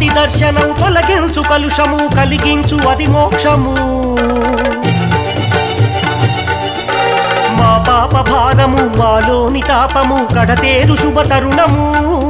జ్యోతి దర్శనం తొలగించు కలుషము కలిగించు అది మోక్షము మా పాప భారము మాలోని తాపము కడతేరు శుభ తరుణము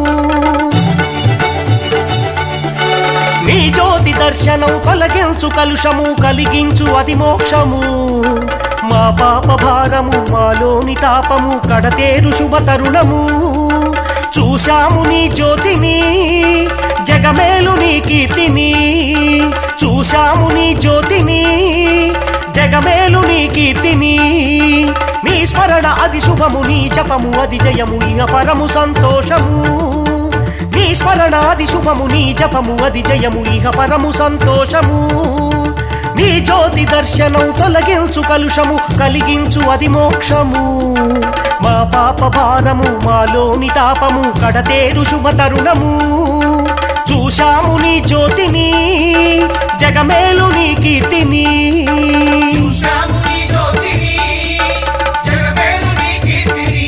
నీ జ్యోతి దర్శనం తొలగించు కలుషము కలిగించు అది మోక్షము మా పాప భారము మాలోని తాపము కడతేరు శుభ తరుణము చూశాము నీ జ్యోతిని జగమేలు నీ కీర్తిని చూశాము నీ జ్యోతిని జగమేలు నీ కీర్తిని నీ స్మరణ అది శుభము నీ జపము అది జయము ఇహ పరము సంతోషము నీ స్మరణ అది శుభము నీ జపము అది జయము ఇహ పరము సంతోషము నీ జ్యోతి దర్శనం తొలగించు కలుషము కలిగించు అది మోక్షము మా పాప భారము మాలోని తాపము కడతేరు శుభ తరుణము చూశాము నీ జ్యోతిని జగమేలు నీ కీర్తిని చూశాము నీ జ్యోతిని, జగమేలు నీ కీర్తిని.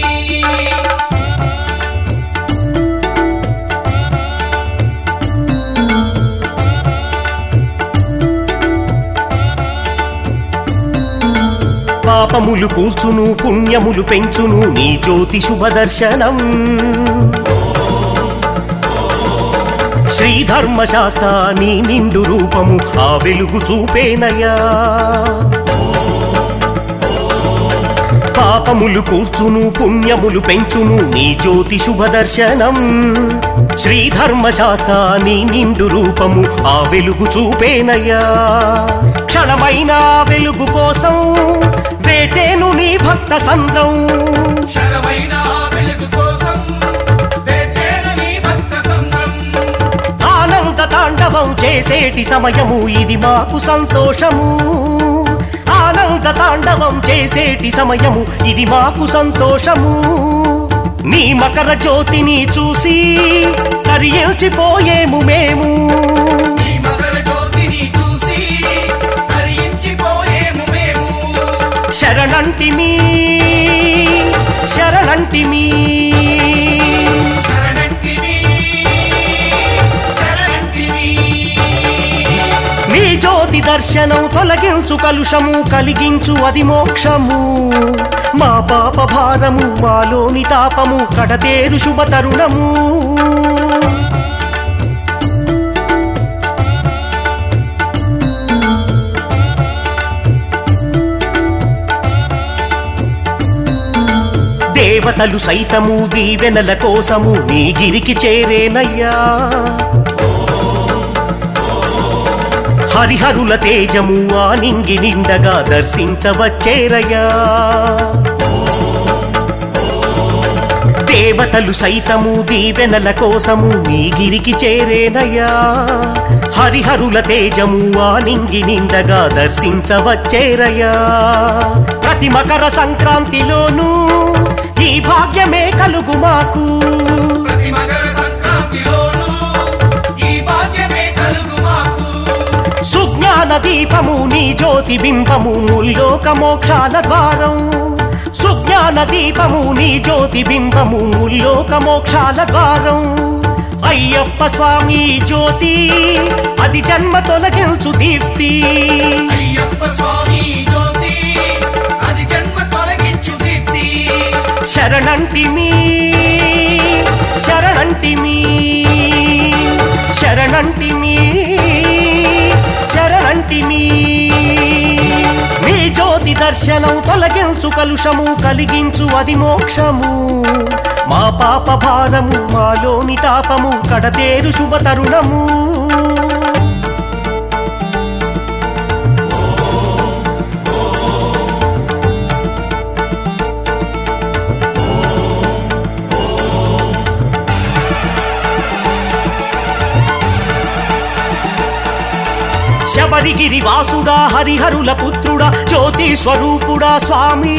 పాపములు కూల్చును పుణ్యములు పెంచును నీ జ్యోతి శుభ దర్శనం శ్రీధర్మశాస్త్ర నీ నిండు రూపము ఆ వెలుగు చూపేనయ్యా పాపములు కూర్చును పుణ్యములు పెంచును నీ జ్యోతి శుభ దర్శనం శ్రీధర్మశాస్త్ర నీ నిండు రూపము ఆ వెలుగు చూపేనయ్యా క్షణమైన ఆ వెలుగు కోసం వేచేను నీ భక్త సంద్రం శరమైన వెలుగు కోసం వేచేను నీ భక్త సంఘం. ఆనంద తాండవం చేసేటి సమయము ఇది మాకు సంతోషము ఆనంద తాండవం చేసేటి సమయము ఇది మాకు సంతోషము నీ మకర జ్యోతిని చూసి కరియించిపోయేము మేము నీ మకర జ్యోతిని చూసి తరించిపోయేము మేము. శరణంటిమి శరణంటిమి శరణంటివి, శరణంటివి. నీ జ్యోతి దర్శనం తొలగించు కలుషము కలిగించు అది మోక్షము మా పాప భారము మాలోని తాపము కడతేరు శుభ తరుణము దేవతలు సైతము దీవెనల కోసము నీ గిరికి చేరేనయ్యా హరిహరుల తేజము ఆ నింగి నిండగా దర్శించవచ్చేరయ్యా దేవతలు సైతము దీవెనల కోసము నీ గిరికి చేరేనయ్యా హరిహరుల తేజము ఆ నింగి నిండగా దర్శించవచ్చేరయ్యా ప్రతి మకర సంక్రాంతిలోనూ ఈ భాగ్యమే కలుగు మాకు ప్రతి మకర సంక్రాంతిలోనూ ఈ భాగ్యమే కలుగు మాకు. సుజ్ఞాన దీపము నీ జ్యోతి బింబము ముల్లోక మోక్షాల ద్వారం సుజ్ఞాన దీపము నీ జ్యోతి బింబము ముల్లోక మోక్షాల ద్వారం అయ్యప్ప స్వామి జ్యోతి అది జన్మ తొలగించు దీప్తి అయ్యప్ప స్వామి జ్యోతి అది జన్మ తొలగించు దీప్తి శరణంటిమి శరణంటిమి శరణంటిమి శరణంటిమి నీ జ్యోతి దర్శనం తొలగించు కలుషము కలిగించు అది మోక్షము మా పాప భారము మాలోని తాపము కడతేరు శుభ తరుణము శబరిగిరి వాసుడా హరిహరుల పుత్రుడా జ్యోతి స్వరూపుడా స్వామి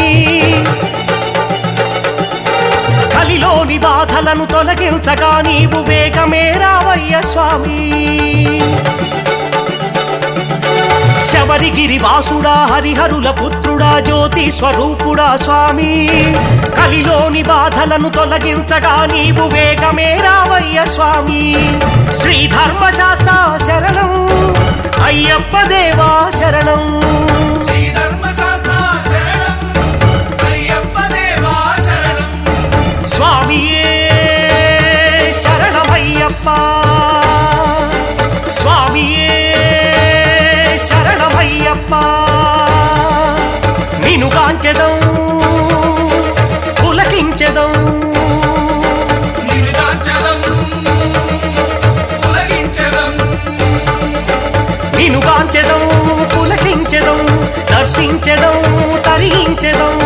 కలిలోని బాధలను తొలగించగా నీవు వేగమే రావయ్య స్వామి శబరిగిరి వాసుడా హరిహరుల పుత్రుడా జ్యోతి స్వరూపుడా స్వామి కలిలోని బాధలను తొలగించగా నీవు వేగమే రావయ్య స్వామి శ్రీ ధర్మశాస్త్ర శరణం అయ్యప్ప దేవా శరణం శ్రీ ధర్మశాస్త్ర శరణం అయ్యప్ప దేవా శరణం స్వామియే శరణమయ్యప్ప స్వామియే శరణమయ్యప్ప నిను కాంచెదం పులకించెదం నిలుదాచలం ఉలగించడం నిను కాంచెదం పులకించెదం దర్శించెదం తరించెదం